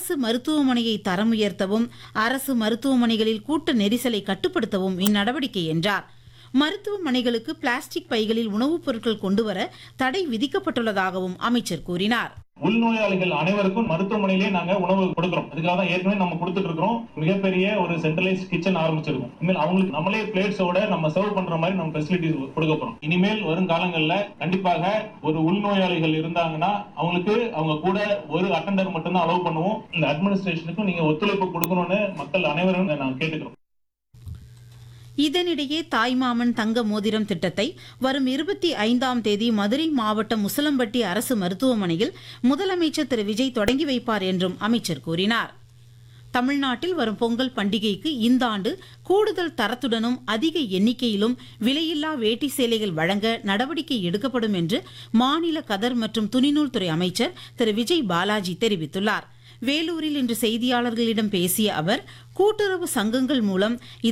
அரசு மருத்துவமனையை தரம் உயர்த்தவும் அரசு மருத்துவமனைகளில் கூட்ட நெரிசலை கட்டுப்படுத்தவும் இந்நடவடிக்கை என்றார் மருத்துவமனைகளுக்கு பிளாஸ்டிக் பைகளில் உணவுப் பொருட்கள் கொண்டுவர தடை விதிக்கப்பட்டுள்ளதாகவும் அமைச்சர் கூறினார் உள்நோயாளிகள் அனைவருக்கும் மருத்துவமனையிலே நாங்க உணவு கொடுக்கிறோம் அதுக்காக தான் ஏற்கனவே நம்ம கொடுத்துட்டு இருக்கிறோம் மிகப்பெரிய ஒரு சென்ட்ரலைஸ் கிச்சன் ஆரம்பிச்சிருக்கோம் இனிமேல் அவங்களுக்கு நம்மளே பிளேட்ஸோட நம்ம சர்வ் பண்ற மாதிரி நம்ம ஃபெசிலிட்டிஸ் கொடுக்க போறோம் இனிமேல் வரும் காலங்கள்ல கண்டிப்பாக ஒரு உள்நோயாளிகள் இருந்தாங்கன்னா அவங்களுக்கு அவங்க கூட ஒரு அட்டெண்டர் மட்டும் தான் அலோவ் பண்ணுவோம் இந்த அட்மினிஸ்ட்ரேஷனுக்கும் நீங்க ஒத்துழைப்பு கொடுக்கணும்னு மக்கள் அனைவரும் நான் கேட்டுக்கிறோம் இதனிடையே தாய்மாமன் தங்க மோதிரம் திட்டத்தை வரும் இருபத்தி ஐந்தாம் தேதி மதுரை மாவட்டம் முசலம்பட்டி அரசு மருத்துவமனையில் முதலமைச்சர் திரு விஜய் தொடங்கி வைப்பார் என்றும் அமைச்சர் கூறினார் தமிழ்நாட்டில் வரும் பொங்கல் பண்டிகைக்கு இந்த ஆண்டு கூடுதல் தரத்துடனும் அதிக எண்ணிக்கையிலும் விலையில்லா வேட்டி சேலைகள் வழங்க நடவடிக்கை எடுக்கப்படும் என்று மாநில கதர் மற்றும் துணிநூல் துறை அமைச்சர் திரு விஜய் பாலாஜி தெரிவித்துள்ளார் வேலூரில் இன்று செய்தியாளர்களிடம் பேசிய அவர் கூட்டுறவு சங்கங்கள் மூலம்